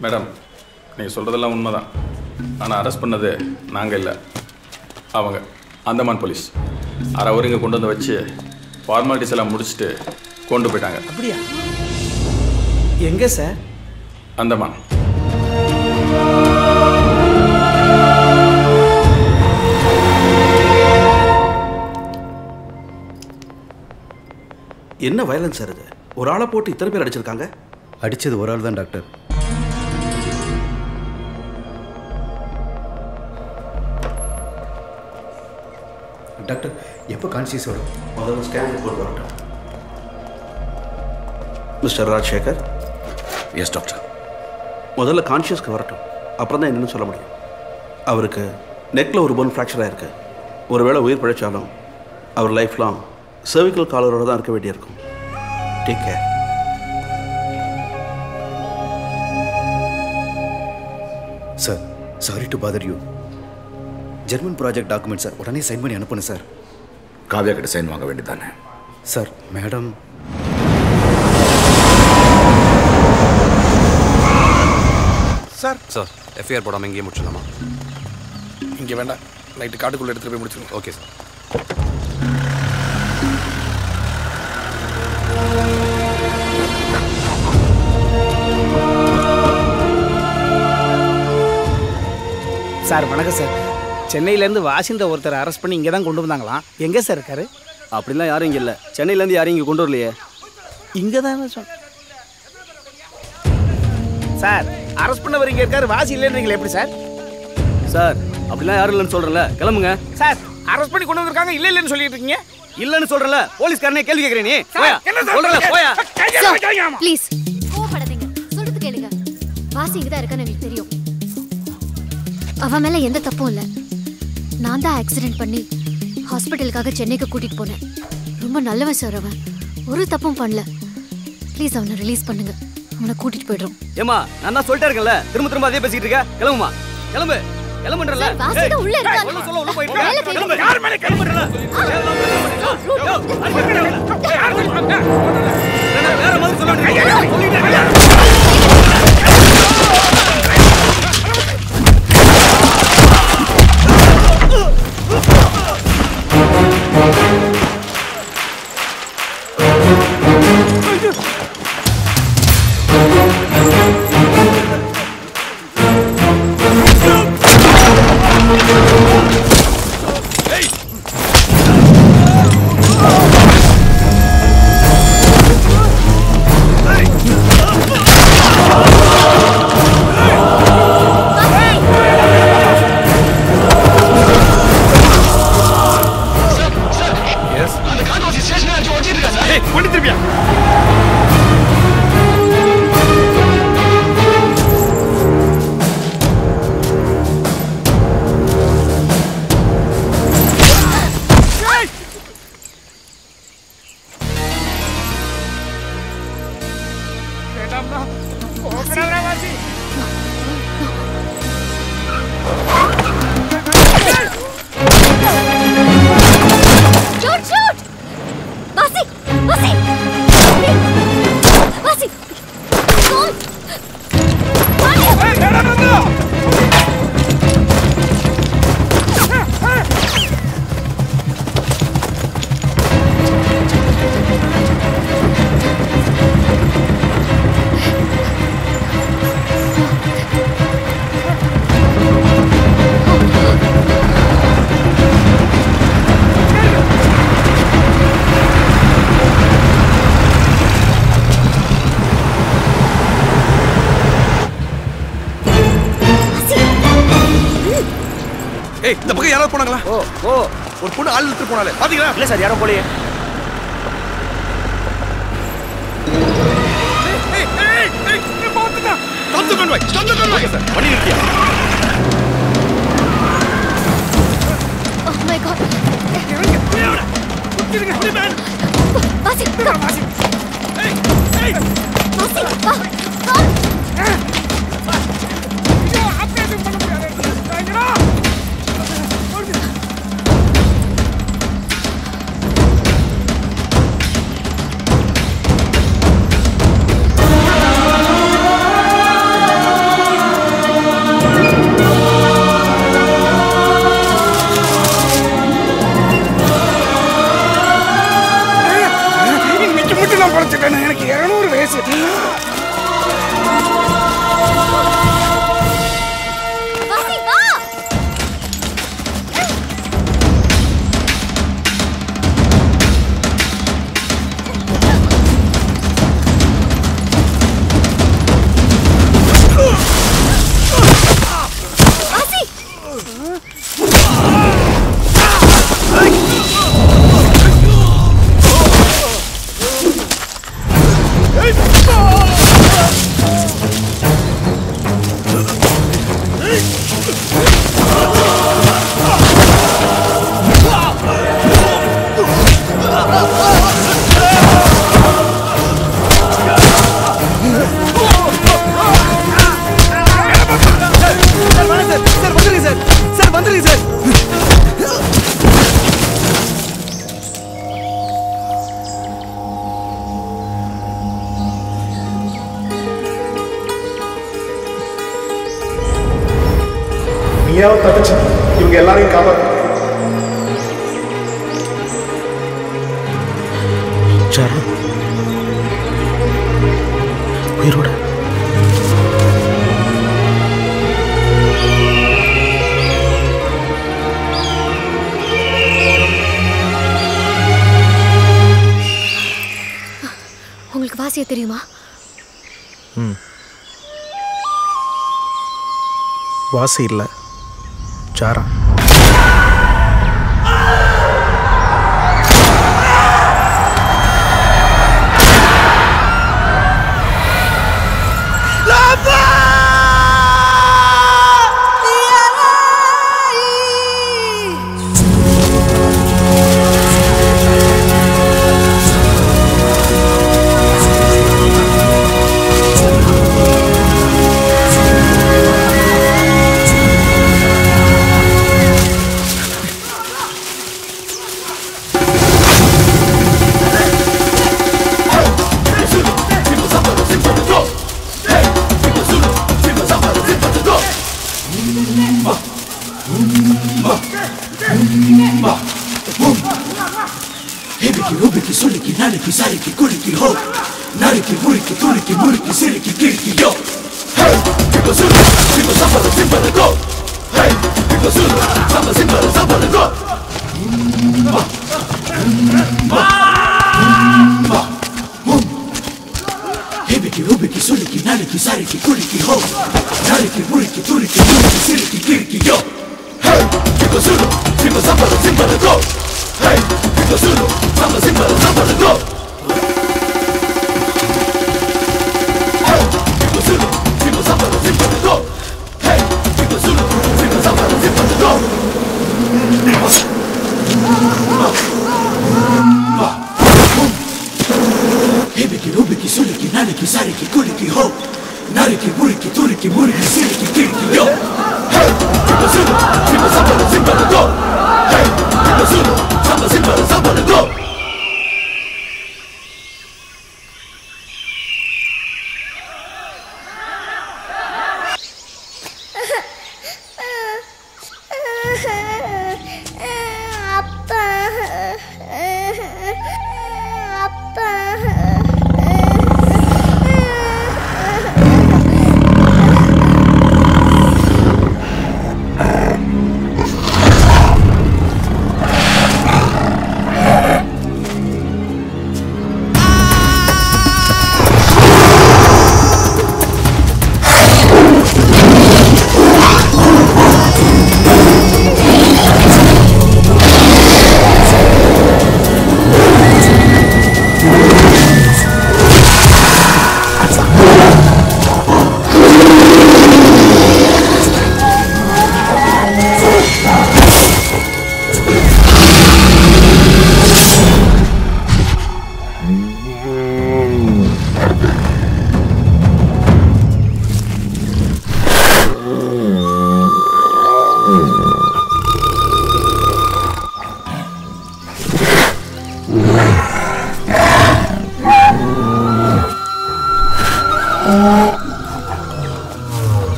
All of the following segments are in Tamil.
மேடம் நீங்கள் சொல்கிறதெல்லாம் உண்மைதான் ஆனால் அரெஸ்ட் பண்ணது நாங்கள் இல்லை அவங்க அந்தமான் போலீஸ் அரை அவர் இங்கே கொண்டு வந்து வச்சு ஃபார்மாலிட்டிஸ் எல்லாம் முடிச்சுட்டு கொண்டு போயிட்டாங்க அப்படியா எங்க சார் அந்தமான் என்ன வயலன்ஸ் சார் இது ஒரு ஆளை போட்டு இத்தனை பேர் அடிச்சிருக்காங்க அடிச்சது ஒரு ஆள் தான் டாக்டர் டாக்டர் எப்போ கான்சியஸ் வரும் முதல்ல ஸ்கேன் ரிப்போர்ட் வரட்டும் மிஸ்டர் ராஜசேகர் எஸ் டாக்டர் முதல்ல கான்ஷியஸ்க்கு வரட்டும் அப்புறம் தான் என்னன்னு சொல்ல முடியும் அவருக்கு நெக்கில் ஒரு போன் ஃப்ராக்சர் ஆயிருக்கு ஒருவேளை உயிர் பிழைச்சாலும் அவர் லைஃப் லாங் சர்விக்கல் காலரோட தான் இருக்க வேண்டியிருக்கும் take care sir sorry to bother you German project டாக்குமெண்ட்ஸை உடனே சைன் பண்ணி அனுப்பணும் சார் காவியா கிட்ட சைன் வாங்க வேண்டியதானே sir madam sir sir FIR போடாமல் இங்கேயே முடிச்சிடலாமா இங்கே வேண்டாம் நைட்டு காட்டுக்குள்ளே எடுத்துகிட்டு போய் முடிச்சிருங்க ஓகே சார் சார் வணக்கம் சார் சென்னையிலேருந்து வாசிந்த ஒருத்தர் அரெஸ்ட் பண்ணி இங்கே தான் கொண்டு வந்தாங்களாம் எங்கே சார் இருக்காரு அப்படிலாம் யாரும் இங்கே இல்லை சென்னையிலேருந்து யாரும் இங்கே கொண்டு வரலையே இங்கே தான் சொன்ன சார் அரெஸ்ட் பண்ணவர் இங்கே இருக்காரு வாசி இல்லைன்றீங்களே எப்படி சார் சார் அப்படிலாம் யாரும் இல்லைன்னு சொல்கிறேன்ல கிளம்புங்க சார் அரெஸ்ட் பண்ணி கொண்டு வந்திருக்காங்க இல்லை இல்லைன்னு சொல்லிட்டு இருக்கீங்க இல்லைன்னு சொல்கிறேன்ல போலீஸ்காரனே கேள்வி கேட்குறேன் நீ போயா என்ன சார் சொல்கிறேன் போயா ப்ளீஸ் கோவப்படாதீங்க சொல்றது கேளுங்க வாசி இங்க தான் இருக்கான்னு எனக்கு தெரியும் அவன் மேல எந்த தப்பும் இல்ல நான் தான் ஆக்சிடென்ட் பண்ணி ஹாஸ்பிட்டலுக்காக சென்னைக்கு கூட்டிட்டு போனேன் ரொம்ப நல்லவன் சார் அவன் ஒரு தப்பும் பண்ணல ப்ளீஸ் அவனை ரிலீஸ் பண்ணுங்க அவனை கூட்டிட்டு போயிடுறோம் ஏமா நான் தான் சொல்லிட்டே இருக்கேன்ல திரும்ப திரும்ப அதே பேசிக்கிட்டு இருக்க கிளம்புமா கிளம்பு கிளம்புன்றல சார், வாசி தான் உள்ள இருக்காங்க. சொல்ல சொல்ல உள்ள போயிட்டு மேல இருக்க. கை கிளம்பு வைங்க. யார் மேல கிளம்புறல வேற மாதிரி சொல்ல கொண்டு திருப்பியா ஷூட் ஷூட் வாசி வாசி வாசி கோல் ஏய் இந்த பக்கம் யாராவது போனாங்களா ஓ ஓ ஒரு பொண்ணு ஆள் இழுத்து போனாலே பாத்தீங்களா இல்ல சார் யாரும் போலையே Stop the convoy! Stop the convoy! Sir வண்டி நிறுத்தியா Oh my god. வாசி வாசி வாசி வா வா ஏய் கண்ணு எனக்கு இருநூறு வயசு வாசி வா வாசி சார் வாங்க சார் சார் வந்துருங்க சார் சார் வந்துருங்க சார் நீயாவது தப்பிச்சு இவங்க எல்லாரையும் காப்பாற்று சரண் உயிரோட உங்களுக்கு வாசிய தெரியுமா வாசி இல்லை சாரா எபிக்கி ரூபிக்கி சொல்லிக்கி நாளைக்கு சாரிக்கு குளிக்கி ஹோ நாளைக்கு முறுக்கி துளுக்கி முறுக்கி சிறுக்கி கிறுக்கி யோ Hey, people sulu, people sambal, simbal, go. Hey, people sulu, sambal, simbal, sambal, go. எபிக்கி ரூபிக்கி சொல்லிக்கி நாளைக்கு சாரிக்கு குளிக்கி ஹோ நாளைக்கு முறுக்கி துளுக்கி முறுக்கி சிறுக்கி கிறுக்கி யோ Hey, people sulu, people sambal, simbal, go. Hey, people sulu, sambal, simbal, sambal, go. Hey, people sulu, people sambal, simbal, go. Hey, people sulu, people sambal, simbal, go. எபிக்கி ரூபிக்கி சொல்லிக்கி நாளைக்கு சாரிக்கு குளிக்கி ஹோ நாளைக்கு முறுக்கி துளுக்கி முறுக்கி சிறுக்கி கிறுக்கி யோ Hey, people sulu, people sambal, simbal, go. Hey, people sulu, sambal, simbal, sambal, go. அப்பா அப்பா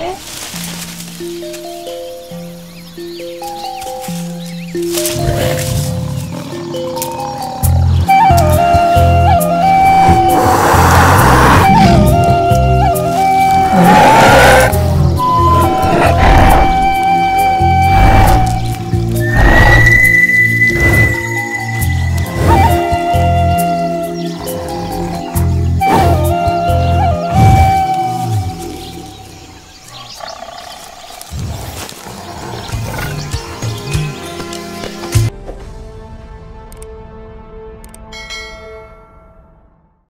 Hey,